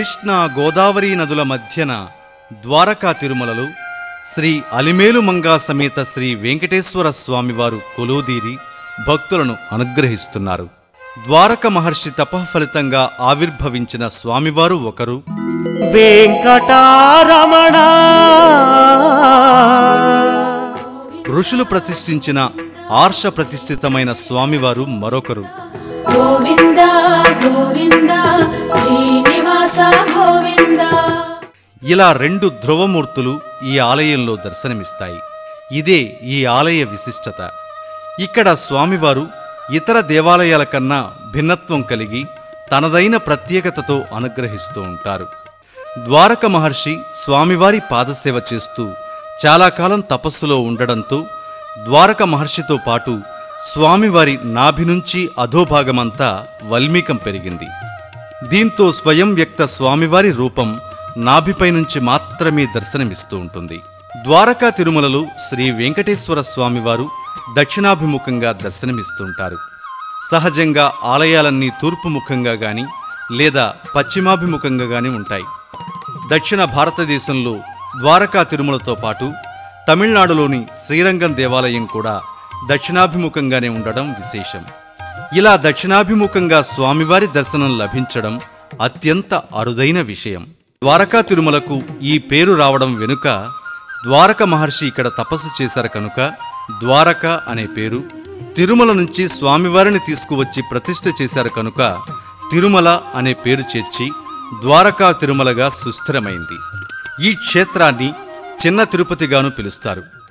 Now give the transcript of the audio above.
కృష్ణా గోదావరి నదుల మధ్యన ద్వారకా తిరుమలలో శ్రీ అలిమేలు మంగా సమేత శ్రీ వెంకటేశ్వర స్వామివారు కొలువుదీరి భక్తులను అనుగ్రహిస్తున్నారు ద్వారక మహర్షి తపఫలితంగా ఆవిర్భవించిన స్వామివారు ఒకరు వెంకటారమణ ఋషులు ప్రతిష్ఠించిన ఆర్ష ప్రతిష్ఠితమైన స్వామివారు మరొకరు గోవింద గోవింద శ్రీనివాస గోవింద ఇలా రెండు ధ్రువమూర్తులు ఈ ఆలయంలో దర్శనమిస్తాయి ఇదే ఈ ఆలయ విశిష్టత ఇక్కడ స్వామివారు ఇతర దేవాలయాల కన్నా భిన్నత్వం కలిగి తనదైన ప్రత్యేకతతో అనుగ్రహిస్తూ ఉంటారు ద్వారక మహర్షి స్వామివారి పాదసేవ చేస్తూ చాలా కాలం తపస్సులో ఉండడంతో ద్వారక మహర్షితో పాటు స్వామివారి నాభి నుంచి అధోభాగమంతా వల్మీకం పెరిగింది దీంతో స్వయం వ్యక్త స్వామివారి రూపం నాభిపై నుంచి మాత్రమే దర్శనమిస్తూ ఉంటుంది ద్వారకా తిరుమలలో శ్రీ వెంకటేశ్వర స్వామివారు దక్షిణాభిముఖంగా దర్శనమిస్తుంటారు సహజంగా ఆలయాలన్నీ తూర్పు ముఖంగా గాని లేదా పశ్చిమాభిముఖంగా గాని ఉంటాయి దక్షిణ భారతదేశంలో ద్వారకా తిరుమలతో పాటు తమిళనాడులోని శ్రీరంగం దేవాలయం కూడా దక్షిణాభిముఖంగానే ఉండడం విశేషం ఇలా దక్షిణాభిముఖంగా స్వామివారి దర్శనం లభించడం అత్యంత అరుదైన విషయం ద్వారకా తిరుమలకు ఈ పేరు రావడం వెనుక ద్వారక మహర్షి ఇక్కడ తపస్సు చేశారు కనుక ద్వారక అనే పేరు తిరుమల నుంచి స్వామివారిని తీసుకువచ్చి ప్రతిష్ఠ చేశారు కనుక తిరుమల అనే పేరు చేర్చి ద్వారకా తిరుమలగా సుస్థిరమైంది ఈ క్షేత్రాన్ని చిన్న తిరుపతిగాను పిలుస్తారు